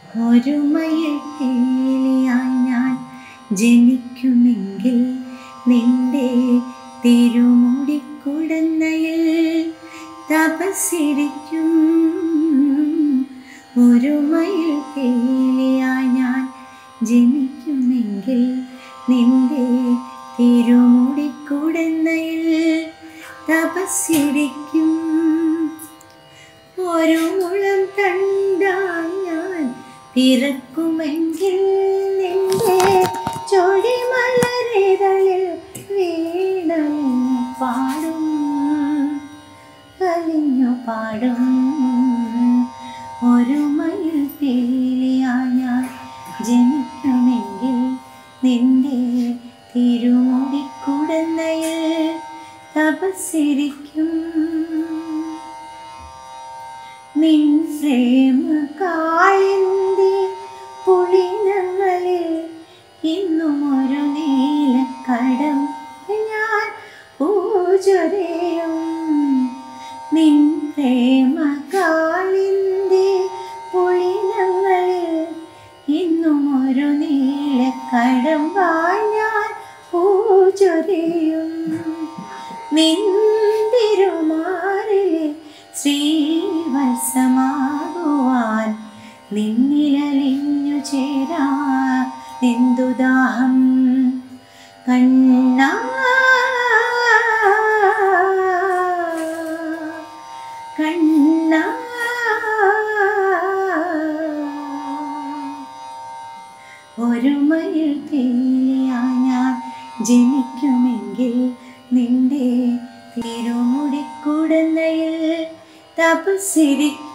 ഒരു മയക്കേലിയായി ഞാൻ ജനിക്കുമെങ്കിൽ നിന്റെ തിരുമുടിക്കുടന്നയിൽ തപസ്സിരിക്കും ഒരു മയക്കേലിയായി ഞാൻ ജനിക്കുമെങ്കിൽ നിന്റെ തിരുമുടിക്കുടന്നയിൽ തപസ്സിരിക്കും ഒരു മുളം കണ്ടാൽ ഞാൻ പിറക്കുമെങ്കിൽ നിന്റെ ചൊടിമലരിതളിൽ വീണു പാടും അലിഞ്ഞു പാടും ഒരു മയിൽ പീലിയാ ഞാൻ ജനിക്കുമെങ്കിൽ നിന്റെ തിരുമുടിക്കുടന്നയിൽ തപസ്സിരിക്കും നിൻ പ്രേമ കാളിന്തി പുളിനങ്ങളിൽ ഇന്നും ഒരു നീലക്കടം ഞാൻ പൂജൊരയും നിൻ പ്രേമ കാളിന്തി പുളിനങ്ങളിൽ ഇന്നും ഒരു നീലക്കടം ഞാൻ പൂജൊരയും നിന്തിരുമാറിലെ ശ്രീവത്സമാകുവാൻ നിന്നിലലിഞ്ഞു ചേരാ നിന്ദുദാഹം കണ്ണ കണ്ണ ഒരു മയിൽ തേലിയാ ഞാൻ ജനിക്കുമെങ്കിൽ നിന്റെ തിരുമുടിക്കുടന്നയിൽ തപസ്സിരിക്കും